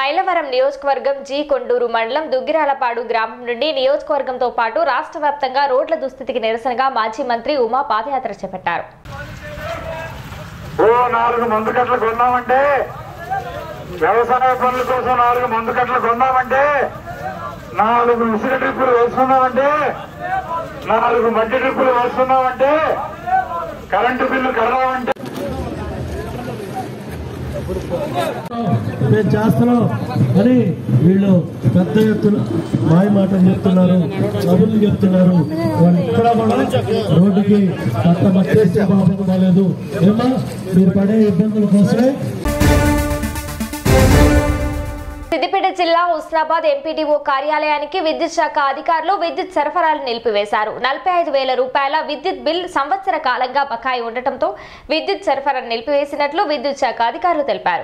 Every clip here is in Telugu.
మైలవరం నియోజకవర్గం జీ కొండూరు మండలం దుగ్గిరాలపాడు గ్రామం నుండి నియోజకవర్గంతో పాటు రాష్ట్ర వ్యాప్తంగా రోడ్ల దుస్థితికి నిరసనగా మాజీ మంత్రి ఉమా పాదయాత్ర చేపట్టారు ఓ నాలుగు మందు కట్టలు కొన్నామంటే వ్యవసాయ పనుల కోసం నాలుగు మందు కట్టలు కొన్నామంటే నాలుగు ఉసిరి డ్రిప్పులు వేసుకున్నామంటే నాలుగు మట్టి డ్రిప్పులు వేసుకున్నామంటే కరెంటు బిల్లు కడదామంటే మేము చేస్తున్నాం అని వీళ్ళు పెద్ద ఎత్తున మాయ మాటలు చెప్తున్నారు కబుర్లు చెప్తున్నారు వాళ్ళు ఇక్కడ కూడా రోడ్డుకి అంత మట్టేస్తే బాబు బాగాలేదు ఏమా మీరు పడే ఇబ్బందుల కోసమే సిద్దిపేట జిల్లా హుస్నాబాద్ ఎంపీడీఓ కార్యాలయానికి విద్యుత్ శాఖ అధికారులు విద్యుత్ సరఫరాలు నిలిపివేశారు నలభై ఐదు వేల రూపాయల విద్యుత్ బిల్ సంవత్సర కాలంగా బకాయి ఉండటంతో విద్యుత్ సరఫరా నిలిపివేసినట్లు విద్యుత్ శాఖ అధికారులు తెలిపారు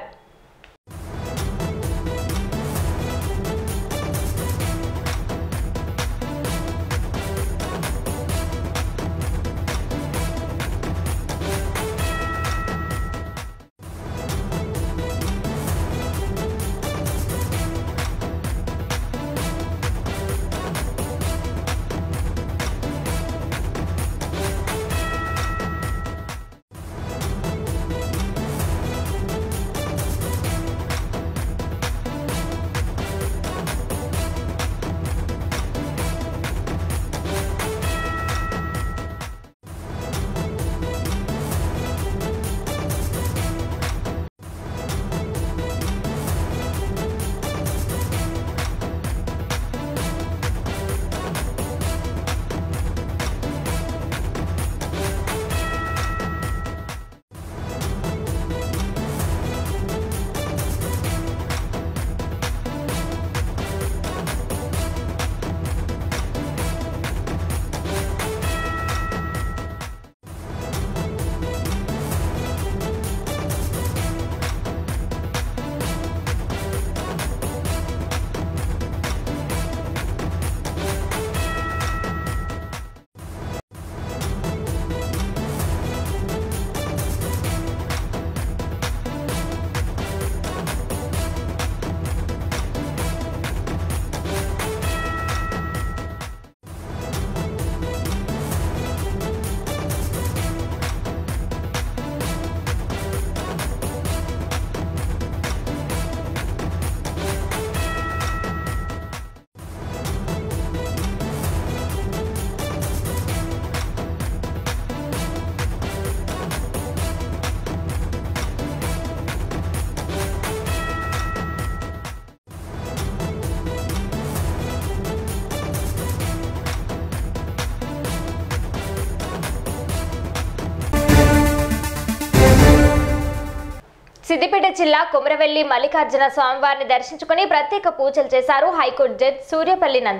సిద్దిపేట జిల్లా కుమరవెల్లి మల్లికార్జున స్వామివారిని దర్శించుకుని ప్రత్యేక పూజలు చేశారు హైకోర్టు జడ్జి సూర్యపల్లి నంద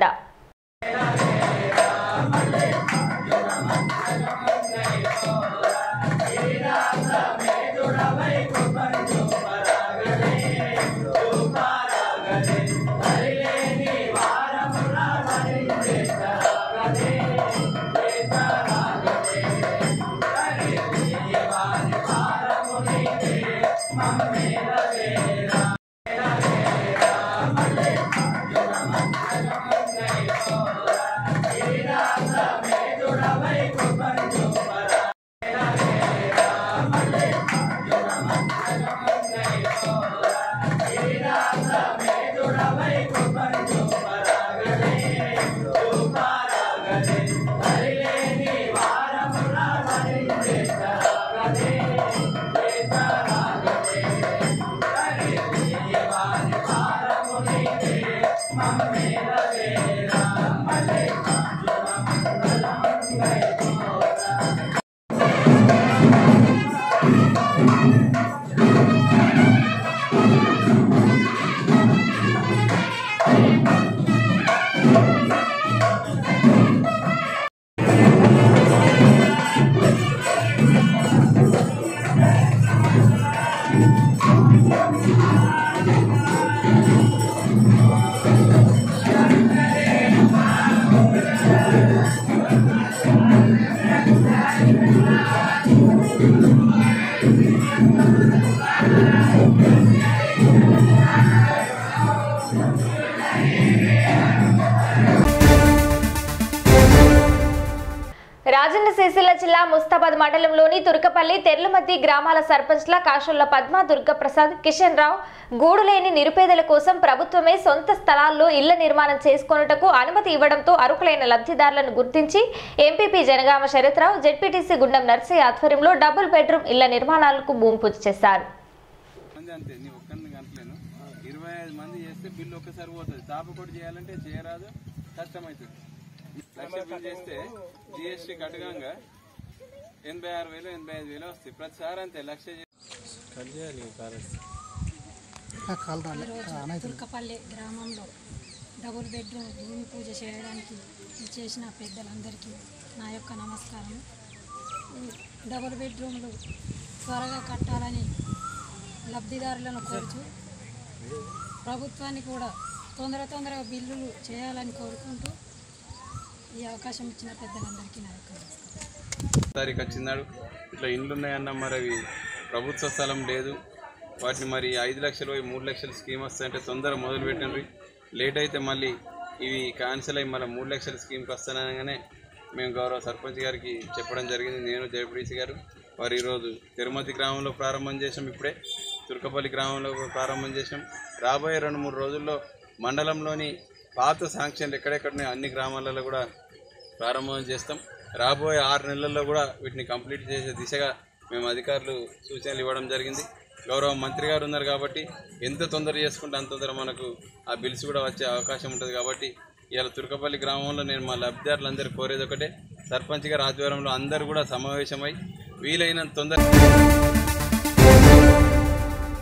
జిల్లా ముస్తాబాద్ మండలంలోని తుర్కపల్లి తెర్లమద్ది గ్రామాల సర్పంచ్ల కాశుళ్ల పద్మ దుర్గప్రసాద్ కిషన్ రావు గూడులేని నిరుపేదల కోసం ప్రభుత్వమే సొంత స్థలాల్లో ఇళ్ల నిర్మాణం చేసుకొనుటకు అనుమతి ఇవ్వడంతో అర్హులైన లబ్ధిదారులను గుర్తించి ఎంపీపీ జనగామ శరత్రావు జెడ్పీటీసీ గుండం నర్సయ్య ఆధ్వర్యంలో డబుల్ బెడ్రూమ్ ఇళ్ల నిర్మాణాలకు భూమి పూజ చేశారు మంది అంతే నీ ఒక్కరిని కనట్లేను ఇరవై ఐదు మంది చేస్తే బిల్లు ఒక్కసారి పోతుంది తాపకోటి చేయాలంటే చేయరాదు కష్టమవుతుంది లక్ష బిల్ చేస్తే జిఎస్టీ కట్టగా ఎనభై ఆరు వేలు ఎనభై ఐదు వేలు వస్తాయి ప్రతిసారి అంతే లక్ష చే- కట్ చేయాలి ఈ కారు. ఈరోజు తుర్కపల్లి గ్రామంలో డబుల్ బెడ్రూమ్ భూమి పూజ చేయడానికి చేసిన పెద్దలందరికీ నా యొక్క నమస్కారం ఈ డబుల్ బెడ్రూమ్లు త్వరగా కట్టాలని లబ్ధిదారులను కోరుచు ప్రభుత్వాన్ని కూడా తొందర తొందరగా బిల్లులు చేయాలని కోరుకుంటూ ఈ అవకాశం ఇచ్చిన పెద్దలందరికీ నా యొక్క నమస్కారం తారీఖు వచ్చిందాడు ఇట్లా ఇండ్లు ఉన్నాయన్న మరి అవి ప్రభుత్వ స్థలం లేదు వాటిని మరి ఐదు లక్షలు పోయి మూడు లక్షల స్కీమ్ వస్తాయంటే తొందర మొదలు పెట్టండి లేట్ అయితే మళ్ళీ ఇవి క్యాన్సిల్ అయ్యి మళ్ళీ మూడు లక్షల స్కీమ్కి వస్తానగానే మేము గౌరవ సర్పంచ్ గారికి చెప్పడం జరిగింది నేను జయప్రీసి గారు వారు ఈరోజు తిరుమతి గ్రామంలో ప్రారంభం చేసాం ఇప్పుడే తుర్కపల్లి గ్రామంలో ప్రారంభం చేసాం రాబోయే రెండు మూడు రోజుల్లో మండలంలోని పాత శాంక్షన్లు ఎక్కడెక్కడున్నాయో అన్ని గ్రామాలలో కూడా ప్రారంభం చేస్తాం రాబోయే ఆరు నెలల్లో కూడా వీటిని కంప్లీట్ చేసే దిశగా మేము అధికారులు సూచనలు ఇవ్వడం జరిగింది గౌరవ మంత్రి గారు ఉన్నారు కాబట్టి ఎంత తొందర చేసుకుంటే అంత తొందర మనకు ఆ బిల్స్ కూడా వచ్చే అవకాశం ఉంటుంది కాబట్టి ఇవాళ తుర్కపల్లి గ్రామంలో నేను మా లబ్ధిదారులందరూ కోరేది ఒకటే సర్పంచ్ గారి ఆధ్వర్యంలో అందరూ కూడా సమావేశమై వీలైనంత తొందర